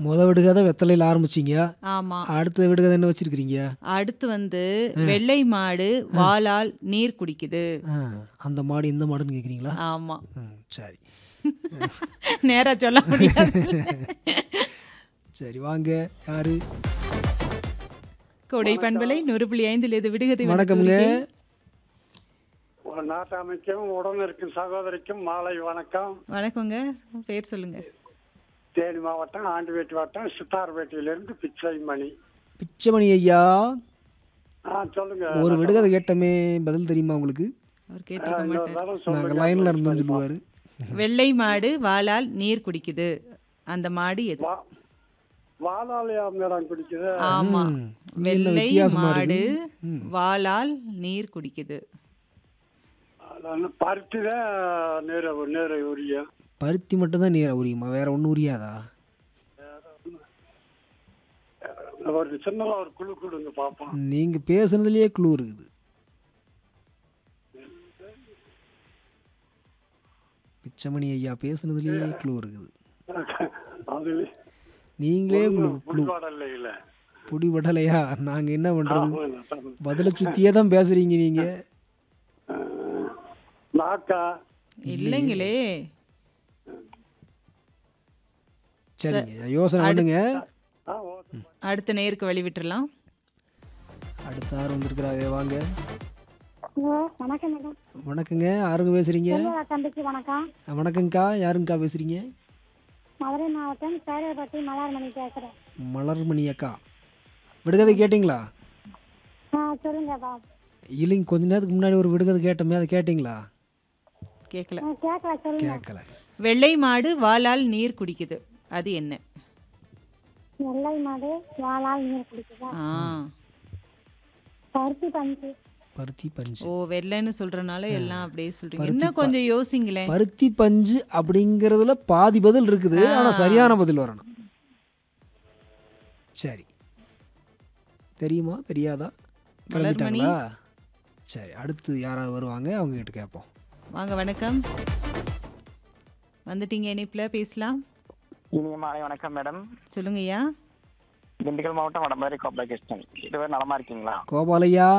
முத விடுகதை வெத்தலையில் ஆரம்பிச்சிங்க ஆமா அடுத்த விடுகதை என்ன வச்சிருக்கிறீங்க அடுத்து வந்து வெள்ளை மாடு வாளால் நீர் குடிக்குது ஆ, அந்த மாடு இந்த மாடுன்னு கேட்குறீங்களா ஆமா ம் சரி நேரா சொல்ல முடியாது சரி வாங்க யாரு கொடை பண்பலை நூறு புள்ளி ஐந்தில் இது விடுகதை வணக்கம்ங்க ஒரு நாட்டாமைக்கும் உடன் இருக்கும் சகோதரிக்கும் மாலை வணக்கம் வணக்கங்க பேர் சொல்லுங்க தேனி மாவட்டம் ஆண்டிவேட்டி வட்டம் சித்தார்பேட்டையிலிருந்து பிச்சை மணி பிச்சைமணி ஐயா ஆ சொல்லுங்க ஒரு விடுகதை கேட்டமே பதில் தெரியுமா உங்களுக்கு அவர் கேட்டிருக்க இன்னொரு மாட்டார் தடவை நாங்கள் சொல்லுங்க லைனில் இருந்தோம் சொல்லுவார் வெள்ளை மாடு வாளால் நீர் குடிக்குது அந்த மாடு எது வா- வாலாலயா மேடம் குடிக்குது ஆமா ம், இது என்ன வெள்ளை வித்தியாசமா மாடு இருக்கு? வாளால் நீர் குடிக்குது அதான் பருத்தி தான் நேர நேர உரிய பருத்தி மட்டும் தான் நீரை உரியுமா வேற ஒன்றும் உரியாதா ஒரு சின்னதா ஒரு குழு கொடுங்க பார்ப்போம் நீங்கள் பேசுனதுலேயே க்ளூ இருக்குது பிச்சைமணி ஐயா பேசுனதுலேயே க்ளூ இருக்குது அது நீங்களே உங்களுக்கு க்ளூ புடிபாடல்ல இல்ல பிடிபடலையா நாங்கள் என்ன பண்ணுறது ஆமா. பதிலை சுற்றியே தான் பேசுகிறீங்க நீங்கள் நாக்கா இல்லைங்களே சரிங்க யோசனை பண்ணுங்க ஆ ஓகே அடுத்த நேருக்கு வழி விட்டுறலாம் அடுத்த ஆறு வந்திருக்கிறாங்க வாங்க ஹலோ வணக்கம் மேடம் வணக்கங்க யாருங்க பேசுகிறீங்க செல்வா தம்பிக்கு வணக்கம் வணக்கங்க்கா யாருங்கக்கா பேசுகிறீங்க மதுரை மாவட்டம் சேரப்பட்டி மலர்மணி பேசுகிறேன் மலர்மணி அக்கா விடுகதை கேட்டிங்களா ஆ சொல்லுங்கப்பா இல்லைங்க கொஞ்ச நேரத்துக்கு முன்னாடி ஒரு விடுகதை கேட்டோமே அதை கேட்டிங்களா கேட்கல ஆ, கேட்கல சொல்லுங்க கேட்கல வெள்ளை மாடு வாளால் நீர் குடிக்குது அது என்ன வெள்ளை மாடு வாளால் நீர் குடிக்குதா ஆ பருத்தி பஞ்சு பருத்தி பஞ்சு ஓ வெள்ளைன்னு சொல்றனால எல்லாம் அப்படியே சொல்றீங்க இன்னும் கொஞ்சம் யோசிங்களேன் பருத்தி பஞ்சு அப்படிங்கிறதுல பாதி பதில் இருக்குது ஆனால் சரியான பதில் வரணும் சரி தெரியுமா தெரியாதா கிளம்பிட்டாங்களா சரி அடுத்து யாராவது வருவாங்க அவங்க கிட்ட கேட்போம் வாங்க வணக்கம் வந்துட்டீங்க இணைப்புல பேசலாம் இனிய மாலை வணக்கம் மேடம் சொல்லுங்கய்யா திண்டுக்கல் மாவட்டம் வடமதுரை கோப்பை கிருஷ்ணன் இதுவரை நலமா இருக்கீங்களா கோபாலையா